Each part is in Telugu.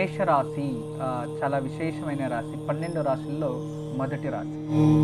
మేషరాశి ఆ, చాలా విశేషమైన రాశి పన్నెండు రాశుల్లో మొదటి రాశి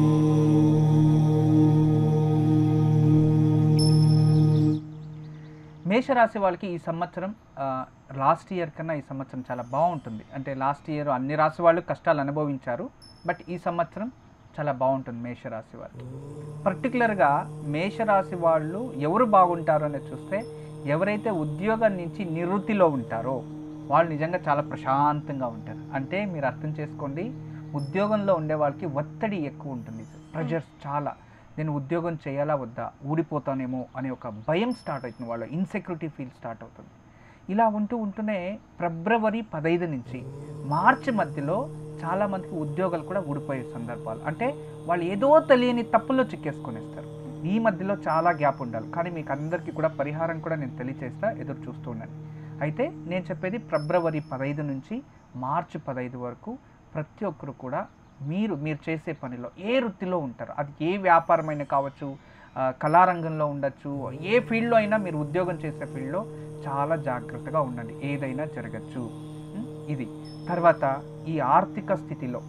మేషరాశి వాళ్ళకి ఈ సంవత్సరం లాస్ట్ ఇయర్ కన్నా ఈ సంవత్సరం చాలా బాగుంటుంది అంటే లాస్ట్ ఇయర్ అన్ని రాశి వాళ్ళు కష్టాలు అనుభవించారు బట్ ఈ సంవత్సరం చాలా బాగుంటుంది మేషరాశి వాళ్ళకి పర్టికులర్గా మేషరాశి వాళ్ళు ఎవరు బాగుంటారు అనేది చూస్తే ఎవరైతే ఉద్యోగం నుంచి నివృత్తిలో ఉంటారో వాళ్ళు నిజంగా చాలా ప్రశాంతంగా ఉంటారు అంటే మీరు అర్థం చేసుకోండి ఉద్యోగంలో ఉండే వాళ్ళకి ఒత్తిడి ఎక్కువ ఉంటుంది ప్రెషర్స్ చాలా నేను ఉద్యోగం చేయాలా వద్దా ఊడిపోతానేమో అనే ఒక భయం స్టార్ట్ అవుతుంది వాళ్ళ ఇన్సెక్యూరిటీ ఫీల్ స్టార్ట్ అవుతుంది ఇలా ఉంటూ ఉంటూనే ఫిబ్రవరి పదహైదు నుంచి మార్చి మధ్యలో చాలామందికి ఉద్యోగాలు కూడా ఊడిపోయే సందర్భాలు అంటే వాళ్ళు ఏదో తెలియని తప్పుల్లో చిక్కేసుకునేస్తారు ఈ మధ్యలో చాలా గ్యాప్ ఉండాలి కానీ మీకు అందరికీ కూడా పరిహారం కూడా నేను తెలియచేస్తా ఎదురు చూస్తూ ఉండండి అయితే నేను చెప్పేది ఫిబ్రవరి పదహైదు నుంచి మార్చి పదహైదు వరకు ప్రతి ఒక్కరు కూడా మీరు మీరు చేసే పనిలో ఏ వృత్తిలో ఉంటారు అది ఏ వ్యాపారమైనా కావచ్చు ఆ, కళారంగంలో ఉండొచ్చు ఏ ఫీల్డ్లో అయినా మీరు ఉద్యోగం చేసే ఫీల్డ్లో చాలా జాగ్రత్తగా ఉండండి ఏదైనా జరగచ్చు ఉం? ఇది తర్వాత ఈ ఆర్థిక స్థితిలో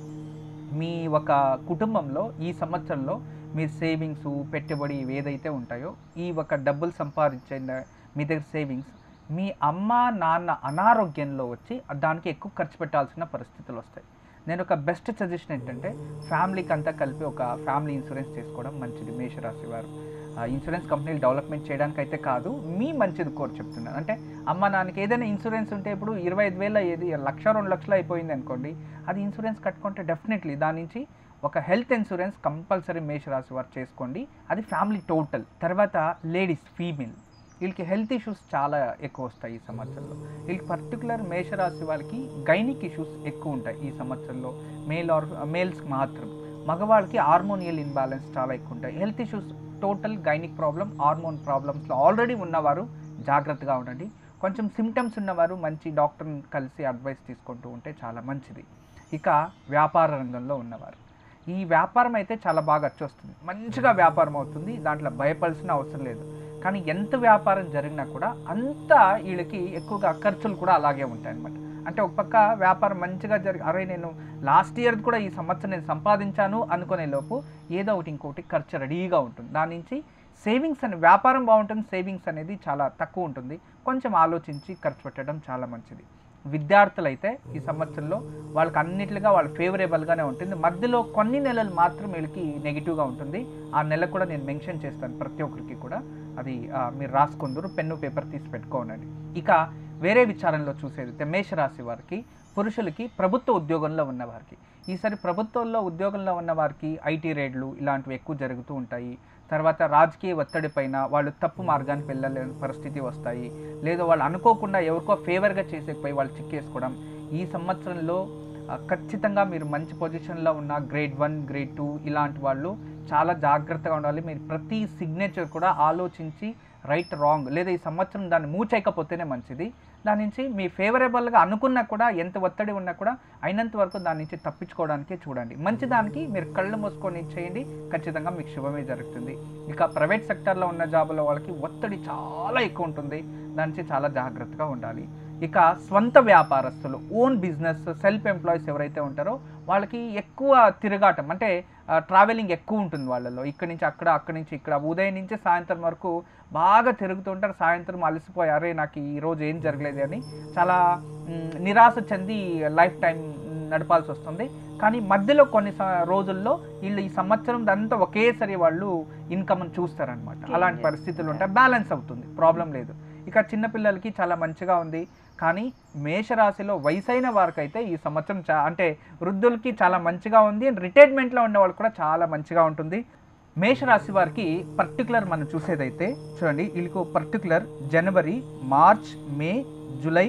మీ ఒక కుటుంబంలో ఈ సంవత్సరంలో మీ సేవింగ్స్ పెట్టుబడి ఇవి ఏదైతే ఉంటాయో ఈ ఒక డబ్బులు సంపాదించే మీ దగ్గర సేవింగ్స్ మీ అమ్మ నాన్న అనారోగ్యంలో వచ్చి దానికి ఎక్కువ ఖర్చు పెట్టాల్సిన పరిస్థితులు వస్తాయి నేను ఒక బెస్ట్ సజెషన్ ఏంటంటే ఫ్యామిలీకి అంతా కలిపి ఒక ఫ్యామిలీ ఇన్సూరెన్స్ చేసుకోవడం మంచిది మేషరాశి వారు ఆ ఇన్సూరెన్స్ కంపెనీలు డెవలప్మెంట్ చేయడానికి అయితే కాదు మీ మంచిది కోరి చెప్తున్నాను అంటే అమ్మ నాన్నకి ఏదైనా ఇన్సూరెన్స్ ఉంటే ఇప్పుడు ఇరవై ఐదు వేల ఏది లక్ష రెండు లక్షలు అయిపోయింది అనుకోండి అది ఇన్సూరెన్స్ కట్టుకుంటే డెఫినెట్లీ దాని నుంచి ఒక హెల్త్ ఇన్సూరెన్స్ కంపల్సరీ మేషరాశి వారు చేసుకోండి అది ఫ్యామిలీ టోటల్ తర్వాత లేడీస్ ఫీమేల్ వీళ్ళకి హెల్త్ ఇష్యూస్ చాలా ఎక్కువ వస్తాయి ఈ సంవత్సరంలో వీళ్ళకి పర్టికులర్ మేషరాశి వాళ్ళకి గైనిక్ ఇష్యూస్ ఎక్కువ ఉంటాయి ఈ సంవత్సరంలో మేల్ ఆర్ మేల్స్కి మాత్రం మగవాళ్ళకి హార్మోనియల్ ఇన్బ్యాలెన్స్ చాలా ఎక్కువ ఉంటాయి health issues total gynaec problem hormone ప్రాబ్లమ్స్లో ఆల్రెడీ ఉన్నవారు జాగ్రత్తగా ఉండండి కొంచెం సిమ్టమ్స్ ఉన్నవారు మంచి డాక్టర్ని కలిసి అడ్వైస్ తీసుకుంటూ ఉంటే చాలా మంచిది ఇక వ్యాపార రంగంలో ఉన్నవారు ఈ వ్యాపారం అయితే చాలా బాగా వచ్చేస్తుంది మంచిగా వ్యాపారం అవుతుంది దాంట్లో భయపడాల్సిన అవసరం లేదు కానీ ఎంత వ్యాపారం జరిగినా కూడా అంత వీళ్ళకి ఎక్కువగా ఖర్చులు కూడా అలాగే ఉంటాయి అనమాట అంటే ఒక పక్క వ్యాపారం మంచిగా జరిగి అరే నేను లాస్ట్ ఇయర్ కూడా ఈ సంవత్సరం నేను సంపాదించాను అనుకునే లోపు ఏదో ఒకటి ఇంకోటి ఖర్చు రెడీగా ఉంటుంది దాని నుంచి సేవింగ్స్ అని వ్యాపారం బాగుంటుంది సేవింగ్స్ అనేది చాలా తక్కువ ఉంటుంది కొంచెం ఆలోచించి ఖర్చు పెట్టడం చాలా మంచిది విద్యార్థులు అయితే ఈ సంవత్సరంలో వాళ్ళకి అన్నిట్లుగా వాళ్ళ ఫేవరేబుల్గానే ఉంటుంది మధ్యలో కొన్ని నెలలు మాత్రం వీళ్ళకి నెగిటివ్గా ఉంటుంది ఆ నెల కూడా నేను మెన్షన్ చేస్తాను ప్రతి ఒక్కరికి కూడా అది ఆ, మీరు రాసుకుందరు పెన్ను పేపర్ తీసి పెట్టుకోనండి ఇక వేరే విచారంలో చూసేది మేషరాశి వారికి పురుషులకి ప్రభుత్వ ఉద్యోగంలో ఉన్న వారికి ఈసారి ప్రభుత్వంలో ఉద్యోగంలో ఉన్న వారికి ఐటీ రేడ్లు ఇలాంటివి ఎక్కువ జరుగుతూ ఉంటాయి తర్వాత రాజకీయ ఒత్తిడి పైన వాళ్ళు తప్పు మార్గానికి వెళ్ళలేని పరిస్థితి వస్తాయి లేదా వాళ్ళు అనుకోకుండా ఎవరికో ఫేవర్గా చేసేపోయి వాళ్ళు చిక్కేసుకోవడం ఈ సంవత్సరంలో ఆ, ఖచ్చితంగా మీరు మంచి పొజిషన్లో ఉన్న గ్రేడ్ వన్ గ్రేడ్ టూ ఇలాంటి వాళ్ళు చాలా జాగ్రత్తగా ఉండాలి మీరు ప్రతి సిగ్నేచర్ కూడా ఆలోచించి రైట్ రాంగ్ లేదా ఈ సంవత్సరం దాన్ని మూవ్ చేయకపోతేనే మంచిది దాని నుంచి మీ ఫేవరబుల్గా అనుకున్నా కూడా ఎంత ఒత్తిడి ఉన్నా కూడా అయినంత వరకు దాని నుంచి తప్పించుకోవడానికే చూడండి మంచి దానికి మీరు కళ్ళు మూసుకొని చేయండి ఖచ్చితంగా మీకు శుభమే జరుగుతుంది ఇక ప్రైవేట్ సెక్టర్లో ఉన్న జాబుల వాళ్ళకి ఒత్తిడి చాలా ఎక్కువ ఉంటుంది దాని నుంచి చాలా జాగ్రత్తగా ఉండాలి ఇక స్వంత వ్యాపారస్తులు ఓన్ బిజినెస్ సెల్ఫ్ ఎంప్లాయీస్ ఎవరైతే ఉంటారో వాళ్ళకి ఎక్కువ తిరగాటం అంటే ట్రావెలింగ్ ఎక్కువ ఉంటుంది వాళ్ళలో ఇక్కడి నుంచి అక్కడ అక్కడి నుంచి ఇక్కడ ఉదయం నుంచి సాయంత్రం వరకు బాగా తిరుగుతుంటారు సాయంత్రం అలసిపోయి అరే నాకు ఈ రోజు ఏం జరగలేదు అని చాలా మ్, నిరాశ చెంది లైఫ్ టైం నడపాల్సి వస్తుంది కానీ మధ్యలో కొన్ని స- రోజుల్లో వీళ్ళు ఈ సంవత్సరం అంతా ఒకేసారి వాళ్ళు ఇన్కమ్ చూస్తారనమాట అలాంటి పరిస్థితులు ఉంటాయి బ్యాలెన్స్ అవుతుంది ప్రాబ్లం లేదు ఇక చిన్నపిల్లలకి చాలా మంచిగా ఉంది కానీ మేషరాశిలో వయసైన వారికైతే ఈ సంవత్సరం చా అంటే వృద్ధులకి చాలా మంచిగా ఉంది అండ్ రిటైర్మెంట్లో ఉన్న వాళ్ళు కూడా చాలా మంచిగా ఉంటుంది మేషరాశి వారికి పర్టికులర్ మనం చూసేదైతే చూడండి వీళ్ళకు పర్టికులర్ జనవరి మార్చ్ మే జూలై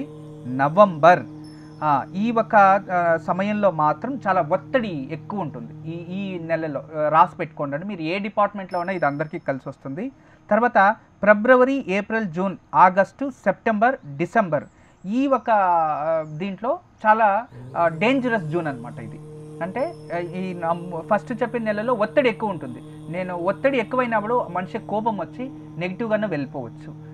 నవంబర్ ఆ, ఈ ఒక ఆ, సమయంలో మాత్రం చాలా ఒత్తిడి ఎక్కువ ఉంటుంది ఈ ఈ నెలలో ఆ, రాసి పెట్టుకోండి అండి. మీరు ఏ డిపార్ట్మెంట్లో ఉన్నా ఇది అందరికీ కలిసి వస్తుంది తర్వాత ఫిబ్రవరి April June August September December ఈ ఒక ఆ, దీంట్లో చాలా డేంజరస్ జూన్ అనమాట ఇది అంటే ఆ, ఈ ఫస్ట్ చెప్పిన నెలలో ఒత్తిడి ఎక్కువ ఉంటుంది నేను ఒత్తిడి ఎక్కువైనప్పుడు మనిషి కోపం వచ్చి నెగిటివ్గానే వెళ్ళిపోవచ్చు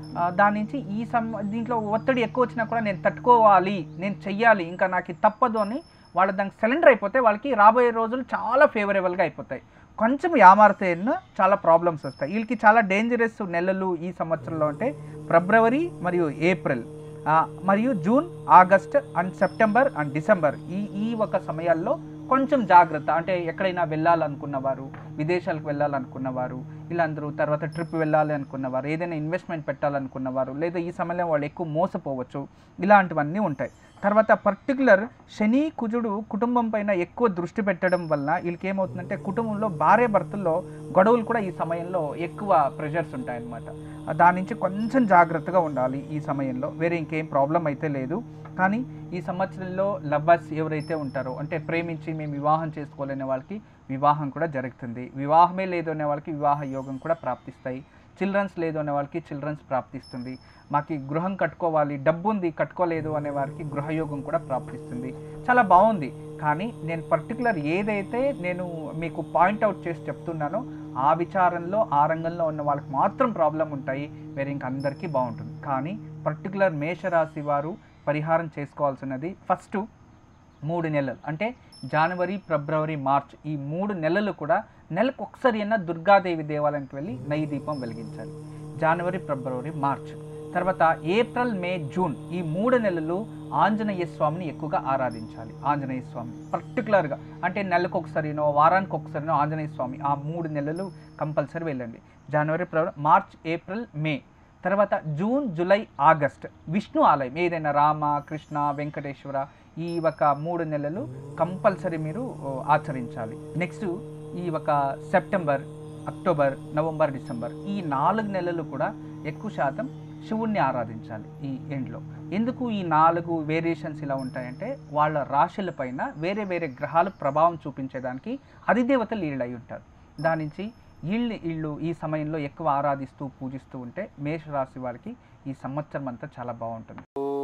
ఆ, దాని నుంచి ఈ సమ్ దీంట్లో ఒత్తిడి ఎక్కువ వచ్చినా కూడా నేను తట్టుకోవాలి నేను చెయ్యాలి ఇంకా నాకు ఇది తప్పదు అని వాళ్ళు దానికి సిలిండర్ అయిపోతే వాళ్ళకి రాబోయే రోజులు చాలా ఫేవరబుల్గా అయిపోతాయి కొంచెం యామారితే చాలా ప్రాబ్లమ్స్ వస్తాయి వీళ్ళకి చాలా డేంజరస్ నెలలు ఈ సంవత్సరంలో అంటే ఫిబ్రవరి మరియు ఏప్రిల్ ఆ, మరియు June August and September and December ఈ ఈ ఒక సమయాల్లో కొంచెం జాగ్రత్త అంటే ఎక్కడైనా వెళ్ళాలనుకున్నవారు విదేశాలకు వెళ్ళాలనుకున్నవారు వీళ్ళందరూ తర్వాత ట్రిప్ వెళ్ళాలి అనుకున్నవారు ఏదైనా ఇన్వెస్ట్మెంట్ పెట్టాలనుకున్నవారు లేదా ఈ సమయంలో వాళ్ళు ఎక్కువ మోసపోవచ్చు ఇలాంటివన్నీ ఉంటాయి తర్వాత పర్టికులర్ శని కుజుడు కుటుంబం పైన ఎక్కువ దృష్టి పెట్టడం వల్ల వీళ్ళకి ఏమవుతుందంటే కుటుంబంలో భార్య భర్తల్లో గొడవలు కూడా ఈ సమయంలో ఎక్కువ ప్రెషర్స్ ఉంటాయన్నమాట దాని నుంచి కొంచెం జాగ్రత్తగా ఉండాలి ఈ సమయంలో వేరే ఇంకేం ప్రాబ్లం అయితే లేదు కానీ ఈ సంవత్సరంలో లవ్వర్స్ ఎవరైతే ఉంటారో అంటే ప్రేమించి మేము వివాహం చేసుకోలేని వాళ్ళకి వివాహం కూడా జరుగుతుంది వివాహమే లేదు అనే వాళ్ళకి వివాహ యోగం కూడా ప్రాప్తిస్తాయి చిల్డ్రన్స్ లేదు అనే వాళ్ళకి చిల్డ్రన్స్ ప్రాప్తిస్తుంది మాకు ఈ గృహం కట్టుకోవాలి డబ్బు ఉంది కట్టుకోలేదు అనే వారికి గృహయోగం కూడా ప్రాప్తిస్తుంది చాలా బాగుంది కానీ నేను పర్టికులర్ ఏదైతే నేను మీకు పాయింట్అవుట్ చేసి చెప్తున్నానో ఆ విచారంలో ఆ రంగంలో ఉన్న వాళ్ళకి మాత్రం ప్రాబ్లం ఉంటాయి వేరే ఇంక అందరికీ బాగుంటుంది కానీ పర్టికులర్ మేషరాశి వారు పరిహారం చేసుకోవాల్సినది ఫస్ట్ మూడు నెలలు అంటే జనవరి ఫిబ్రవరి మార్చ్ ఈ మూడు నెలలు కూడా నెలకు ఒకసారి అయినా దుర్గాదేవి దేవాలయానికి వెళ్ళి నెయ్యి దీపం వెలిగించాలి జనవరి ఫిబ్రవరి మార్చ్ తర్వాత ఏప్రిల్ మే జూన్ ఈ మూడు నెలలు ఆంజనేయ స్వామిని ఎక్కువగా ఆరాధించాలి ఆంజనేయ స్వామి పర్టికులర్గా అంటే నెలకు ఒకసారినో వారానికి ఒకసారినో ఆంజనేయ స్వామి ఆ మూడు నెలలు కంపల్సరీ వెళ్ళండి జనవరి ఫిబ్రవరి మార్చ్ ఏప్రిల్ మే తర్వాత జూన్ జూలై ఆగస్ట్ విష్ణు ఆలయం ఏదైనా రామ కృష్ణ వెంకటేశ్వర ఈ ఒక మూడు నెలలు కంపల్సరీ మీరు ఓ, ఆచరించాలి నెక్స్ట్ ఈ ఒక సెప్టెంబర్ అక్టోబర్ నవంబర్ డిసెంబర్ ఈ నాలుగు నెలలు కూడా ఎక్కువ శాతం శివుణ్ణి ఆరాధించాలి ఈ ఎండ్లో ఎందుకు ఈ నాలుగు వేరియేషన్స్ ఇలా ఉంటాయంటే వాళ్ళ రాశుల పైన వేరే వేరే గ్రహాలు ప్రభావం చూపించేదానికి అధిదేవతలు వీళ్ళు అయి ఉంటారు దాని నుంచి వీళ్ళు వీళ్ళు ఈ సమయంలో ఎక్కువ ఆరాధిస్తూ పూజిస్తూ ఉంటే మేషరాశి వారికి ఈ సంవత్సరం అంతా చాలా బాగుంటుంది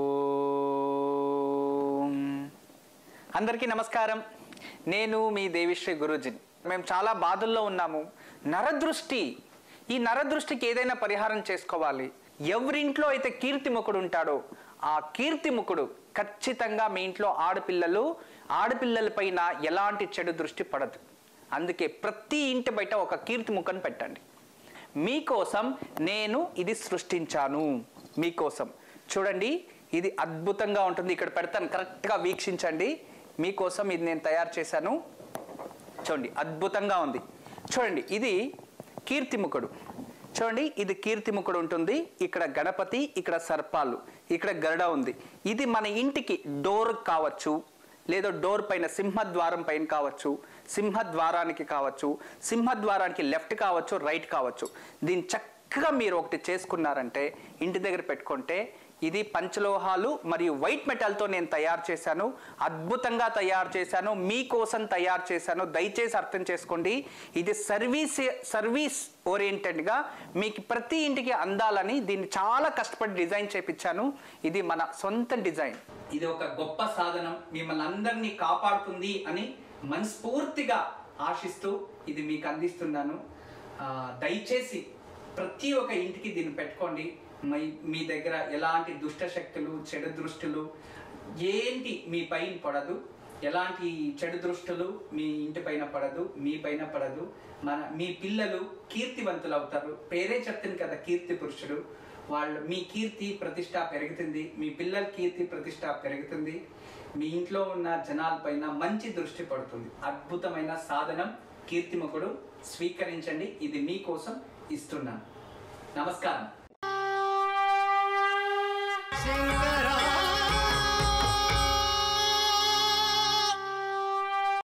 అందరికీ నమస్కారం నేను మీ దేవిశ్రీ గురూజీని మేము చాలా బాధల్లో ఉన్నాము నరదృష్టి ఈ నరదృష్టికి ఏదైనా పరిహారం చేసుకోవాలి ఎవరింట్లో అయితే కీర్తిముఖుడు ఉంటాడో ఆ కీర్తిముఖుడు ఖచ్చితంగా మీ ఇంట్లో ఆడపిల్లలు ఆడపిల్లల పైన ఎలాంటి చెడు దృష్టి పడదు అందుకే ప్రతి ఇంటి బయట ఒక కీర్తిముఖను పెట్టండి మీకోసం నేను ఇది సృష్టించాను మీకోసం చూడండి ఇది అద్భుతంగా ఉంటుంది ఇక్కడ పెడతాను కరెక్ట్గా వీక్షించండి మీకోసం ఇది నేను తయారు చేశాను చూడండి అద్భుతంగా ఉంది చూడండి ఇది కీర్తిముఖుడు చూడండి ఇది కీర్తిముఖుడు ఉంటుంది ఇక్కడ గణపతి ఇక్కడ సర్పాలు ఇక్కడ గరుడ ఉంది ఇది మన ఇంటికి డోర్ కావచ్చు లేదా డోర్ పైన సింహద్వారం పైన కావచ్చు సింహద్వారానికి కావచ్చు సింహద్వారానికి లెఫ్ట్ కావచ్చు రైట్ కావచ్చు దీన్ని చక్కగా మీరు ఒకటి చేసుకున్నారంటే ఇంటి దగ్గర పెట్టుకుంటే ఇది పంచలోహాలు మరియు వైట్ మెటల్తో నేను తయారు చేశాను అద్భుతంగా తయారు చేశాను మీకోసం తయారు చేశాను దయచేసి అర్థం చేసుకోండి ఇది సర్వీస్ సర్వీస్ ఓరియంటెడ్గా మీకు ప్రతి ఇంటికి అందాలని దీన్ని చాలా కష్టపడి డిజైన్ చేపించాను ఇది మన సొంత డిజైన్ ఇది ఒక గొప్ప సాధనం మిమ్మల్ని అందరినీ కాపాడుతుంది అని మనస్ఫూర్తిగా ఆశిస్తూ ఇది మీకు అందిస్తున్నాను ఆ, దయచేసి ప్రతి ఒక్క ఇంటికి దీన్ని పెట్టుకోండి మీ మీ దగ్గర ఎలాంటి దుష్ట శక్తులు చెడు దృష్టులు ఏంటి మీ పైన పడదు ఎలాంటి చెడు దృష్టులు మీ ఇంటి పైన పడదు మీ పైన పడదు మన మీ పిల్లలు కీర్తివంతులు అవుతారు పేరే చెప్తుంది కదా కీర్తి పురుషుడు వాళ్ళు మీ కీర్తి ప్రతిష్ట పెరుగుతుంది మీ పిల్లల కీర్తి ప్రతిష్ట పెరుగుతుంది మీ ఇంట్లో ఉన్న జనాల పైన మంచి దృష్టి పడుతుంది అద్భుతమైన సాధనం కీర్తిముఖుడు స్వీకరించండి ఇది మీకోసం ఇస్తున్నాను నమస్కారం